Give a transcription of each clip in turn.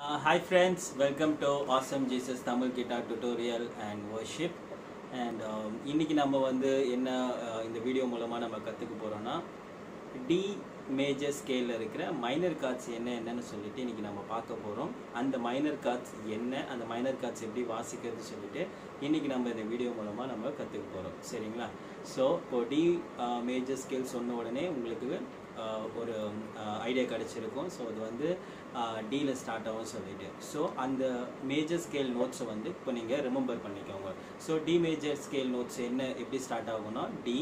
hi friends welcome to awesome Jesus Tamil guitar tutorial and worship and இன்னைக்கு நம்ம வந்து என்ன uh, இந்த வீடியோ மூலமாக நம்ம கற்றுக்க போகிறோம்னா டி மேஜர் ஸ்கேலில் இருக்கிற மைனர் கார்ட்ஸ் என்ன என்னன்னு சொல்லிட்டு இன்னைக்கு நம்ம பார்க்க போகிறோம் அந்த மைனர் கார்ட்ஸ் என்ன அந்த மைனர் கார்ட்ஸ் எப்படி வாசிக்கிறது சொல்லிட்டு இன்னைக்கு நம்ம இந்த வீடியோ மூலமாக நம்ம கற்றுக்க போகிறோம் சரிங்களா ஸோ இப்போ டி மேஜர் ஸ்கேல் சொன்ன உடனே உங்களுக்கு uh, ஒரு ஐடியா கிடைச்சிருக்கும் ஸோ அது வந்து டியில் ஸ்டார்ட் ஆகும் சொல்லிட்டு ஸோ அந்த மேஜர் ஸ்கேல் நோட்ஸை வந்து இப்போ நீங்கள் ரிமெம்பர் பண்ணிக்கோங்க so D major scale notes என்ன எப்படி ஸ்டார்ட் ஆகும்னா D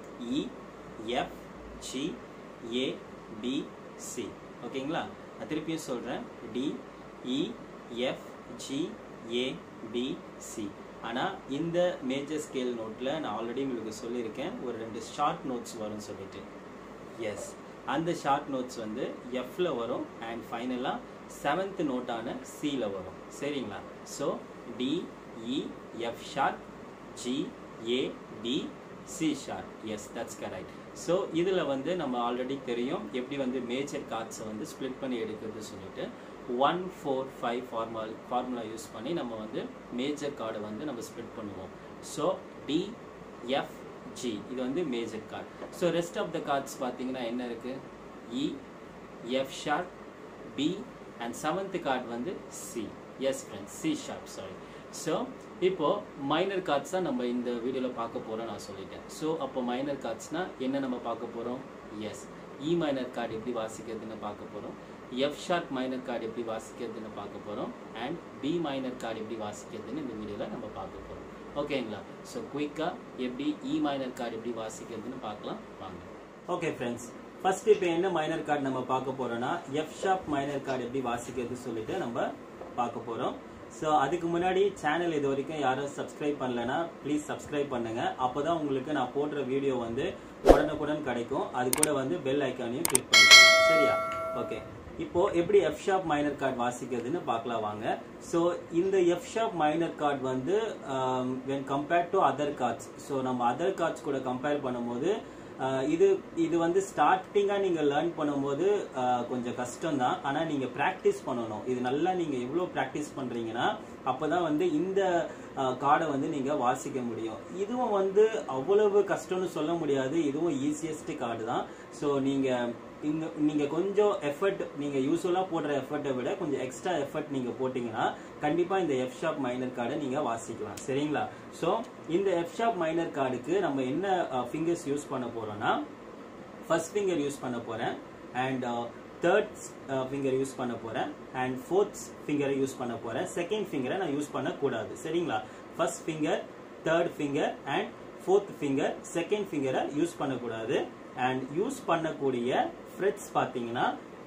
E F G A B C ஓகேங்களா நான் திருப்பியும் சொல்கிறேன் D E F G A B C ஆனால் இந்த மேஜர் ஸ்கேல் நோட்டில் நான் ஆல்ரெடி உங்களுக்கு சொல்லியிருக்கேன் ஒரு ரெண்டு ஷார்ட் நோட்ஸ் வரும்னு சொல்லிட்டு எஸ் அந்த ஷார்ட் நோட்ஸ் வந்து எஃப்ல வரும் அண்ட் ஃபைனலாக செவன்த் நோட்டான சியில் வரும் சரிங்களா so D E F sharp G A D C sharp yes that's correct so இதில் வந்து நம்ம ஆல்ரெடி தெரியும் எப்படி வந்து மேஜர் கார்ட்ஸை வந்து ஸ்ப்ளிட் பண்ணி எடுக்கிறது சொல்லிட்டு one four five formal formula use பண்ணி நம்ம வந்து மேஜர் கார்டை வந்து நம்ம ஸ்ப்ளிட் பண்ணுவோம் ஸோ டி எஃப் ஜி இது வந்து major chord so rest of the chords பார்த்தீங்கன்னா என்ன இருக்கு E F sharp B and seventh chord வந்து C yes friends C sharp sorry so இப்போ மைனர் கார்ட்ஸ் தான் நம்ம இந்த வீடியோவில் பார்க்க போகிறோம் நான் சொல்லிட்டேன் ஸோ அப்போ மைனர் கார்ட்ஸ்னா என்ன நம்ம பார்க்க போகிறோம் எஸ் இ மைனர் கார்டு எப்படி வாசிக்கிறதுன்னு பார்க்க போகிறோம் எஃப் ஷார்ப் மைனர் கார்டு எப்படி வாசிக்கிறதுன்னு பார்க்க போகிறோம் அண்ட் பி மைனர் கார்டு எப்படி வாசிக்கிறதுன்னு இந்த வீடியோவில் நம்ம பார்க்க போகிறோம் ஓகேங்களா ஸோ குயிக்காக எப்படி இ மைனர் கார்டு எப்படி வாசிக்கிறதுன்னு பார்க்கலாம் வாங்க ஓகே ஃப்ரெண்ட்ஸ் ஃபர்ஸ்ட் இப்போ என்ன மைனர் கார்டு நம்ம பார்க்க போறோம்னா எஃப் ஷாப் மைனர் கார்டு எப்படி வாசிக்கிறது சொல்லிட்டு நம்ம பார்க்க போறோம் ஸோ அதுக்கு முன்னாடி சேனல் இது வரைக்கும் யாரும் சப்ஸ்கிரைப் பண்ணலனா ப்ளீஸ் சப்ஸ்கிரைப் பண்ணுங்க அப்போதான் உங்களுக்கு நான் போடுற வீடியோ வந்து உடனுக்குடன் கிடைக்கும் அது கூட வந்து பெல் ஐக்கானையும் கிளிக் பண்ணிக்கோங்க சரியா ஓகே இப்போ எப்படி எஃப் ஷாப் மைனர் கார்டு வாசிக்கிறதுன்னு பார்க்கலாம் வாங்க ஸோ இந்த எஃப் ஷாப் மைனர் கார்டு வந்து when compared to other chords so நம்ம அதர் கார்ட்ஸ் கூட கம்பேர் பண்ணும்போது ஆஹ் இது இது வந்து ஸ்டார்டிங்காக நீங்கள் லேர்ன் பண்ணும்போது ஆஹ் கொஞ்சம் கஷ்டம் தான் ஆனால் நீங்கள் ப்ராக்டிஸ் பண்ணணும் இது நல்லா நீங்கள் எவ்வளோ ப்ராக்டிஸ் பண்ணுறீங்கன்னா அப்போ தான் வந்து இந்த கார்டை வந்து நீங்கள் வாசிக்க முடியும் இதுவும் வந்து அவ்வளவு கஷ்டம்னு சொல்ல முடியாது இதுவும் ஈஸியஸ்ட் கார்டு தான் ஸோ நீங்கள் இங்க நீங்க கொஞ்சம் எஃபர்ட் நீங்க யூஸ்வலா போடுற எஃபர்ட்டை விட கொஞ்சம் எக்ஸ்ட்ரா எஃபர்ட் நீங்க போட்டீங்கன்னா கண்டிப்பா இந்த எஃப் ஷாப் மைனர் கார்டை நீங்க வாசிக்கலாம் சரிங்களா ஸோ இந்த எஃப் ஷாப் மைனர் கார்டுக்கு நம்ம என்ன ஃபிங்கர்ஸ் யூஸ் பண்ண போறோம்னா ஃபர்ஸ்ட் ஃபிங்கர் யூஸ் பண்ண போறேன் அண்ட் தேர்ட் ஃபிங்கர் யூஸ் பண்ண போறேன் அண்ட் ஃபோர்த் ஃபிங்கரை யூஸ் பண்ண போறேன் செகண்ட் ஃபிங்கரை நான் யூஸ் பண்ணக்கூடாது சரிங்களா first finger third finger and fourth finger second ஃபிங்கரை யூஸ் பண்ணக்கூடாது அண்ட் யூஸ் பண்ணக்கூடிய ஃப்ரெட்ஸ் பார்த்தீங்கன்னா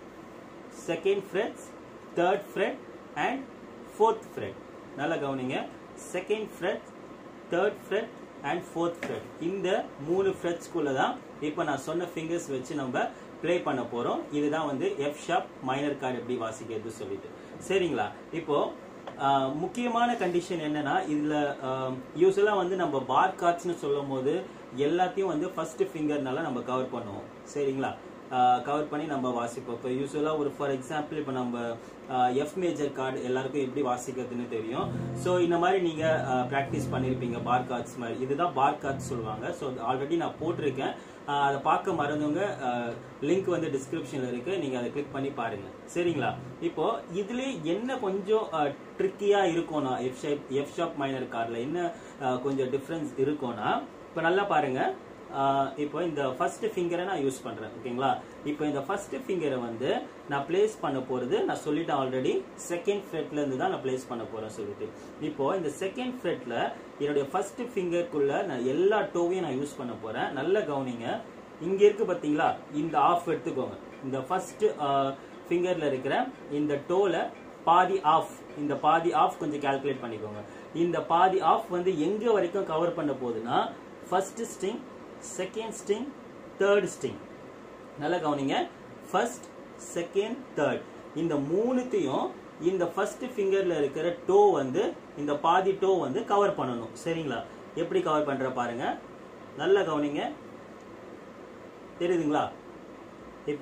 second frets third fret and fourth fret நல்லா கவனிங்க second fret third fret and fourth fret இந்த மூணு ஃப்ரெட்ஸ்குள்ள தான் இப்போ நான் சொன்ன ஃபிங்கர்ஸ் வச்சு நம்ம ப்ளே பண்ண போறோம் இதுதான் வந்து எஃப் ஷாப் மைனர் கார்டு எப்படி வாசிக்கிறது சொல்லிட்டு சரிங்களா இப்போ ஆஹ், முக்கியமான கண்டிஷன் என்னன்னா இதுல யூஸ்வலா வந்து நம்ம பார் கார்ட்ஸ்னு சொல்லும் போது எல்லாத்தையும் வந்து ஃபர்ஸ்ட் ஃபிங்கர்னால நம்ம கவர் பண்ணுவோம் சரிங்களா கவர் பண்ணி நம்ம வாசிப்போம் இப்போ யூஸ்வலாக ஒரு ஃபார் எக்ஸாம்பிள் இப்போ நம்ம எஃப் மேஜர் கார்டு எல்லாருக்கும் எப்படி வாசிக்கிறதுன்னு தெரியும் ஸோ இந்த மாதிரி நீங்கள் ப்ராக்டிஸ் பண்ணியிருப்பீங்க பார் கார்ட்ஸ் மாதிரி இதுதான் பார் கார்ட்ஸ் சொல்லுவாங்க ஸோ ஆல்ரெடி நான் போட்டிருக்கேன் ஆஹ் அதை பார்க்க மறந்தவங்க லிங்க் வந்து டிஸ்கிரிப்ஷனில் இருக்கு நீங்கள் அதை கிளிக் பண்ணி பாருங்க சரிங்களா இப்போ இதுல என்ன கொஞ்சம் ட்ரிக்கியாக இருக்கும்னா F sharp F sharp minor கார்டில் என்ன ஆஹ் கொஞ்சம் டிஃப்ரென்ஸ் இருக்கும்னா இப்போ நல்லா பாருங்க ஆஹ் இப்போ இந்த ஃபர்ஸ்ட் ஃபிங்கரை நான் யூஸ் பண்றேன் ஓகேங்களா இப்போ இந்த ஃபர்ஸ்ட் ஃபிங்கரை வந்து நான் பிளேஸ் பண்ண போறது நான் சொல்லிட்டேன் ஆல்ரெடி செகண்ட் ஃப்ரெட்ல இருந்து தான் நான் பிளேஸ் பண்ண போறேன் சொல்லிட்டு இப்போ இந்த செகண்ட் ஃப்ரெட்ல என்னுடைய ஃபர்ஸ்ட் ஃபிங்கருக்குள்ள நான் எல்லா டோவையும் நான் யூஸ் பண்ண போறேன் நல்ல கவனிங்க இங்க இருக்கு பாத்தீங்களா இந்த ஆஃப் எடுத்துக்கோங்க இந்த ஃபர்ஸ்ட் ஃபிங்கர்ல இருக்கிற இந்த டோல பாதி ஆஃப் இந்த பாதி ஆஃப் கொஞ்சம் கால்குலேட் பண்ணிக்கோங்க இந்த பாதி ஆஃப் வந்து எங்க வரைக்கும் கவர் பண்ண போகுதுன்னா first string second string third string நல்லா கவனிங்க ஃபர்ஸ்ட் செகண்ட் தேர்ட் இந்த மூணுத்தையும் இந்த ஃபர்ஸ்ட் ஃபிங்கர்ல இருக்கிற டோ வந்து இந்த பாதி டோ வந்து கவர் பண்ணணும் சரிங்களா எப்படி கவர் பண்ற பாருங்க நல்லா கவனிங்க தெரியுதுங்களா இப்போ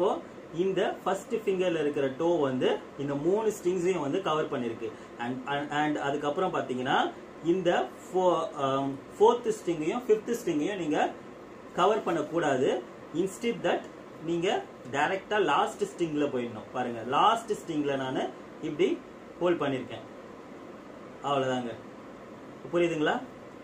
இந்த ஃபர்ஸ்ட் ஃபிங்கர்ல இருக்கிற டோ வந்து இந்த மூணு ஸ்ட்ரிங்ஸையும் வந்து கவர் பண்ணிருக்கு அண்ட் அண்ட் அதுக்கப்புறம் பாத்தீங்கன்னா இந்த ஃபோர்த் ஸ்ட்ரிங்கையும் ஃபிஃப்த் ஸ்ட்ரிங்கையும் நீங்க கவர் பண்ணக்கூடாது இன்ஸ்டிட் தட் நீங்க டைரக்டா லாஸ்ட் ஸ்ட்ரிங்ல போயிடணும் பாருங்க லாஸ்ட் ஸ்ட்ரிங்ல நான் இப்படி ஹோல்ட் பண்ணிருக்கேன் அவ்வளவுதாங்க புரியுதுங்களா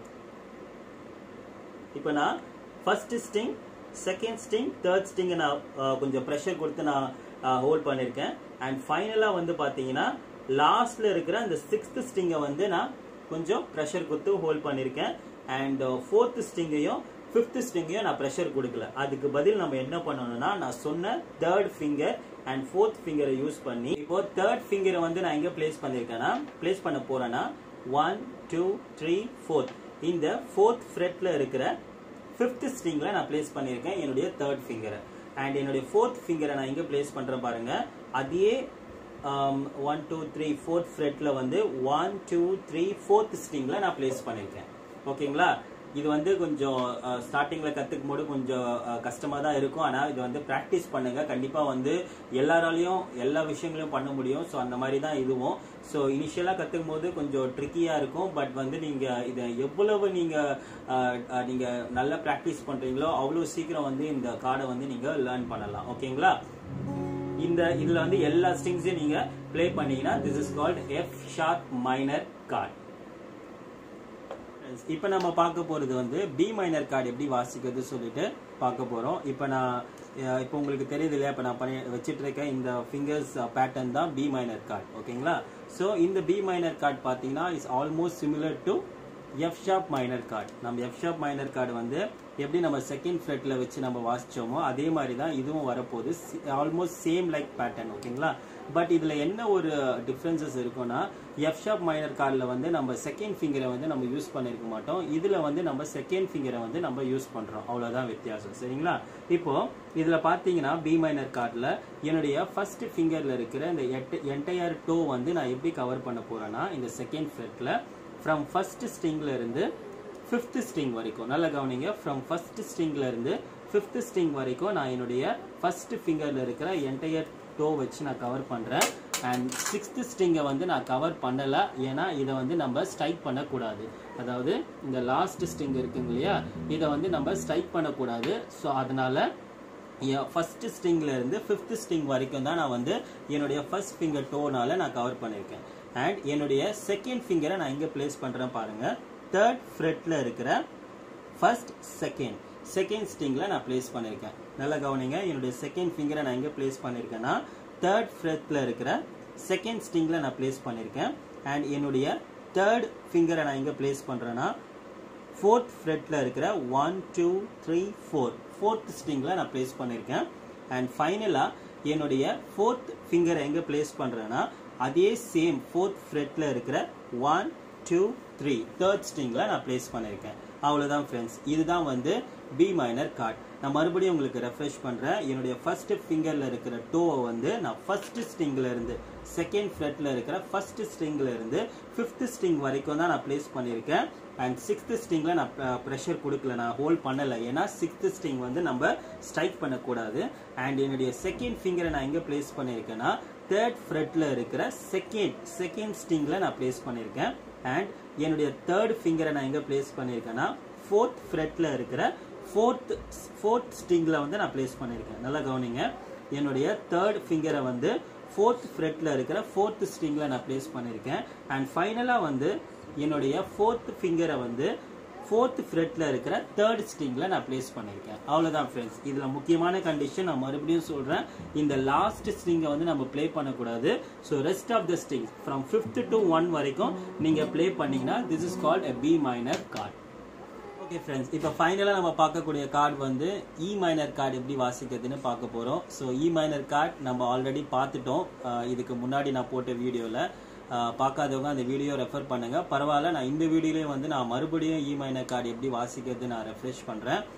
இப்போ நான் first string second string third string நான் அஹ், கொஞ்சம் ப்ரெஷர் கொடுத்து நான் ஹோல்ட் பண்ணியிருக்கேன் அண்ட் ஃபைனலாக வந்து பார்த்தீங்கன்னா லாஸ்ட்ல இருக்கிற அந்த சிக்ஸ்த் ஸ்ட்ரிங்கை வந்து நான் கொஞ்சம் ப்ரெஷர் கொடுத்து ஹோல்ட் பண்ணியிருக்கேன் அண்ட் ஃபோர்த் ஸ்ட்ரிங்கையும் ஃபிஃப்த் ஸ்ட்ரிங்கையும் நான் ப்ரெஷர் கொடுக்கல அதுக்கு பதில் நம்ம என்ன பண்ணணும்னா நான் சொன்ன தேர்ட் ஃபிங்கர் அண்ட் ஃபோர்த் ஃபிங்கரை யூஸ் பண்ணி இப்போ தேர்ட் ஃபிங்கரை வந்து நான் எங்க பிளேஸ் பண்ணியிருக்கேன்னா பிளேஸ் பண்ண போறேன்னா ஒன் டூ த்ரீ ஃபோர்த் இந்த ஃபோர்த் ஃப்ரெட்ல இருக்கிற ஃபிஃப்த் ஸ்ட்ரிங்ல நான் பிளேஸ் பண்ணியிருக்கேன் என்னுடைய தேர்ட் ஃபிங்கரை அண்ட் என்னுடைய ஃபோர்த் ஃபிங்கரை நான் எங்க பிளேஸ் பண்றேன் பாருங்க அதே ஒன் டூ த்ரீ ஃபோர்த் ஃப்ரெட்ல வந்து ஒன் டூ த்ரீ ஃபோர்த் ஸ்ட்ரிங்ல நான் பிளேஸ் பண்ணியிருக்கேன் ஓகேங்களா இது வந்து கொஞ்சம் ஸ்டார்டிங்ல கத்துக்கும் போது கொஞ்சம் அஹ், கஷ்டமா தான் இருக்கும் ஆனா இது வந்து பிராக்டிஸ் பண்ணுங்க கண்டிப்பா வந்து எல்லாராலையும் எல்லா விஷயங்களையும் பண்ண முடியும் ஸோ அந்த மாதிரி தான் இதுவும் ஸோ இனிஷியலா கத்துக்கும் போது கொஞ்சம் ட்ரிக்கியா இருக்கும் பட் வந்து நீங்க இதை எவ்வளவு நீங்க அஹ், அஹ், நீங்க நல்லா பிராக்டிஸ் பண்றீங்களோ அவ்வளவு சீக்கிரம் வந்து இந்த கார்டை வந்து நீங்க லேர்ன் பண்ணலாம் ஓகேங்களா இந்த இதுல வந்து எல்லா ஸ்ட்ரிங்ஸையும் நீங்க ப்ளே பண்ணீங்கன்னா this is called F sharp minor chord இப்போ நம்ம பார்க்க போறது வந்து பி மைனர் கார்டு எப்படி வாசிக்கிறது சொல்லிட்டு பார்க்க போறோம் இப்போ நான் அஹ், இப்போ உங்களுக்கு தெரியுது இல்லையா இப்போ நான் பண்ணி வச்சிட்டு இருக்க இந்த ஃபிங்கர்ஸ் பேட்டர்ன் தான் பி மைனர் கார்டு ஓகேங்களா ஸோ இந்த பி மைனர் கார்டு பார்த்தீங்கன்னா is almost similar to F sharp minor chord நம்ம எஃப் ஷாப் மைனர் கார்டு வந்து எப்படி நம்ம செகண்ட் ஃப்ரெட்ல வச்சு நம்ம வாசிச்சோமோ அதே மாதிரி தான் இதுவும் வரப்போகுது ஆல்மோஸ்ட் சேம் லைக் பேட்டர்ன் ஓகேங்களா பட் இதுல என்ன ஒரு டிஃப்ரென்சஸ் இருக்கும்னா எஃப் ஷாப் மைனர் கார்டில் வந்து நம்ம செகண்ட் ஃபிங்கரை வந்து நம்ம யூஸ் பண்ணிருக்க மாட்டோம் இதுல வந்து நம்ம செகண்ட் ஃபிங்கரை வந்து நம்ம யூஸ் பண்றோம் அவ்வளவுதான் வித்தியாசம் சரிங்களா இப்போ இதுல பாத்தீங்கன்னா பி மைனர் கார்டில் என்னுடைய ஃபர்ஸ்ட் ஃபிங்கர்ல இருக்கிற இந்த என்டையர் டோ வந்து நான் எப்படி கவர் பண்ண போறேன்னா இந்த செகண்ட் ஃப்ரெட்ல ஃப்ரம் ஃபர்ஸ்ட் ஸ்ட்ரிங்ல இருந்து ஃபிஃப்த் ஸ்ட்ரிங் வரைக்கும் நல்லா கவனிங்க ஃப்ரம் ஃபர்ஸ்ட் ஸ்ட்ரிங்ல இருந்து ஃபிஃப்த் ஸ்ட்ரிங் வரைக்கும் நான் என்னுடைய ஃபர்ஸ்ட் ஃபிங்கர்ல இருக்கிற என்டையர் டோ வச்சு நான் கவர் பண்றேன் அண்ட் சிக்ஸ்த் ஸ்ட்ரிங்கை வந்து நான் கவர் பண்ணல ஏன்னா இதை வந்து நம்ம ஸ்ட்ரைக் பண்ணக்கூடாது அதாவது இந்த லாஸ்ட் ஸ்ட்ரிங் இருக்குங்க இல்லையா இதை வந்து நம்ம ஸ்ட்ரைக் பண்ணக்கூடாது ஸோ அதனால ஃபர்ஸ்ட் ஸ்ட்ரிங்ல இருந்து ஃபிஃப்த் ஸ்ட்ரிங் வரைக்கும் தான் நான் வந்து என்னுடைய ஃபர்ஸ்ட் ஃபிங்கர் டோனால நான் கவர் பண்ணியிருக்கேன் அண்ட் என்னுடைய செகண்ட் ஃபிங்கரை நான் எங்க பிளேஸ் பண்றேன் பாருங்க தேர்ட் ஃப்ரெட்ல இருக்கிற ஃபர்ஸ்ட் செகண்ட் செகண்ட் ஸ்ட்ரிங்ல நான் பிளேஸ் பண்ணியிருக்கேன் நல்லா கவனிங்க என்னுடைய செகண்ட் ஃபிங்கரை நான் எங்க பிளேஸ் பண்ணியிருக்கேன்னா தேர்ட் ஃப்ரெட்ல இருக்கிற செகண்ட் ஸ்ட்ரிங்ல நான் பிளேஸ் பண்ணியிருக்கேன் அண்ட் என்னுடைய தேர்ட் ஃபிங்கரை நான் எங்க பிளேஸ் பண்றேன்னா ஃபோர்த் ஃப்ரெட்ல இருக்கிற one two three four fourth ஸ்ட்ரிங்ல நான் பிளேஸ் பண்ணியிருக்கேன் அண்ட் ஃபைனலா என்னுடைய ஃபோர்த் ஃபிங்கரை எங்க பிளேஸ் பண்றேன்னா அதே சேம் ஃபோர்த் ஃப்ரெட்ல இருக்கிற ஒன் டூ த்ரீ தேர்ட் ஸ்ட்ரிங்ல நான் பிளேஸ் பண்ணியிருக்கேன் அவ்வளவுதான் ஃப்ரெண்ட்ஸ் இதுதான் வந்து பி மைனர் கார்ட் நான் மறுபடியும் உங்களுக்கு ரெஃப்ரெஷ் பண்றேன் என்னுடைய ஃபர்ஸ்ட் ஃபிங்கர்ல இருக்கிற டோவை வந்து நான் ஃபர்ஸ்ட் ஸ்ட்ரிங்ல இருந்து செகண்ட் ஃப்ரெட்ல இருக்கிற ஃபர்ஸ்ட் ஸ்ட்ரிங்ல இருந்து ஃபிஃப்த் ஸ்ட்ரிங் வரைக்கும் தான் நான் பிளேஸ் பண்ணியிருக்கேன் அண்ட் சிக்ஸ்த் ஸ்ட்ரிங்ல நான் ப்ரெஷர் கொடுக்கல நான் ஹோல்ட் பண்ணல ஏன்னா சிக்ஸ்த் ஸ்ட்ரிங் வந்து நம்ம ஸ்ட்ரைக் பண்ணக்கூடாது அண்ட் என்னுடைய செகண்ட் ஃபிங்கரை நான் எங்க பிளேஸ் பண்ணியிருக்கேன்னா தேர்ட் ஃப்ரெட்ல இருக்கிற செகண்ட் செகண்ட் ஸ்ட்ரிங்ல நான் பிளேஸ் பண்ணியிருக்கேன் அண்ட் என்னுடைய தேர்ட் ஃபிங்கரை நான் எங்க பிளேஸ் பண்ணியிருக்கேன்னா ஃபோர்த் ஃப்ரெட்ல இருக்கிற ஃபோர்த் ஃபோர்த் ஸ்ட்ரிங்ல வந்து நான் பிளேஸ் பண்ணியிருக்கேன் நல்லா கவனிங்க என்னுடைய தேர்ட் ஃபிங்கரை வந்து ஃபோர்த் ஃப்ரெட்ல இருக்கிற ஃபோர்த் ஸ்ட்ரிங்ல நான் பிளேஸ் பண்ணியிருக்கேன் அண்ட் ஃபைனலாக வந்து என்னுடைய ஃபோர்த் ஃபிங்கரை வந்து ஃபோர்த் ஃப்ரெட்ல இருக்கிற தேர்ட் ஸ்ட்ரிங்ல நான் பிளேஸ் பண்ணியிருக்கேன் அவ்வளவுதான் ஃப்ரெண்ட்ஸ் இதுல முக்கியமான கண்டிஷன் நான் மறுபடியும் சொல்றேன் இந்த லாஸ்ட் ஸ்ட்ரிங்கை வந்து நம்ம ப்ளே பண்ணக்கூடாது so rest of the strings from fifth to one வரைக்கும் நீங்க ப்ளே பண்ணீங்கன்னா this is called a B minor chord okay friends இப்போ ஃபைனலாக நம்ம பார்க்கக்கூடிய கார்டு வந்து இ மைனர் கார்டு எப்படி வாசிக்கிறதுன்னு பார்க்க போகிறோம் ஸோ இ மைனர் கார்டு நம்ம ஆல்ரெடி பார்த்துட்டோம் அஹ் இதுக்கு முன்னாடி நான் போட்ட வீடியோவில் பார்க்காதவங்க அந்த வீடியோ ரெஃபர் பண்ணுங்க பரவாயில்ல நான் இந்த வீடியோலையும் வந்து நான் மறுபடியும் இ மைனர் கார்டு எப்படி வாசிக்கிறது நான் ரெஃப்ரெஷ் பண்ணுறேன்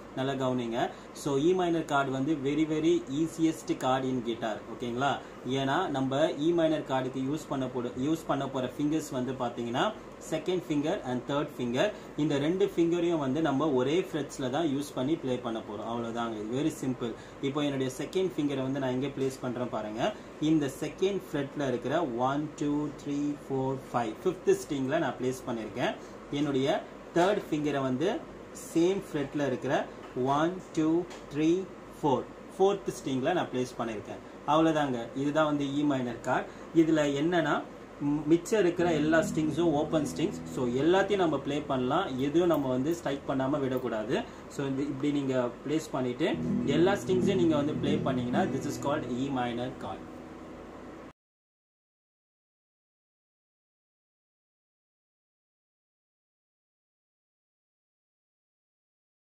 நல்லா கவனிங்க ஸோ இ மைனர் கார்டு வந்து very very easiest chord in guitar ஓகேங்களா ஏன்னா நம்ம இ மைனர் கார்டுக்கு யூஸ் பண்ண போட யூஸ் பண்ண போகிற ஃபிங்கர்ஸ் வந்து பார்த்தீங்கன்னா second finger and third finger இந்த ரெண்டு ஃபிங்கரையும் வந்து நம்ம ஒரே ஃப்ரெட்ஸில் தான் யூஸ் பண்ணி ப்ளே பண்ண போகிறோம் அவ்வளோதாங்க இது வெரி சிம்பிள் இப்போ என்னுடைய செகண்ட் ஃபிங்கரை வந்து நான் எங்கே ப்ளேஸ் பண்ணுறேன் பாருங்கள் இந்த செகண்ட் ஃப்ரெட்டில் இருக்கிற one two three four five fifth ஸ்ட்ரிங்கில் நான் ப்ளேஸ் பண்ணியிருக்கேன் என்னுடைய தேர்ட் ஃபிங்கரை வந்து சேம் ஃப்ரெட்டில் இருக்கிற one two three four fourth ஸ்ட்ரிங்கில் நான் ப்ளேஸ் பண்ணியிருக்கேன் அவ்வளோதாங்க இதுதான் வந்து இ மைனர் கார்டு இதில் என்னன்னா ம், மிச்சம் இருக்கிற எல்லா ஸ்ட்ரிங்ஸும் ஓப்பன் ஸ்ட்ரிங்ஸ் ஸோ எல்லாத்தையும் நம்ம ப்ளே பண்ணலாம் எதுவும் நம்ம வந்து ஸ்ட்ரைக் பண்ணாமல் விடக்கூடாது ஸோ இந்த இப்படி நீங்கள் ப்ளேஸ் பண்ணிவிட்டு எல்லா ஸ்ட்ரிங்ஸையும் நீங்கள் வந்து ப்ளே பண்ணீங்கன்னா this is called E minor card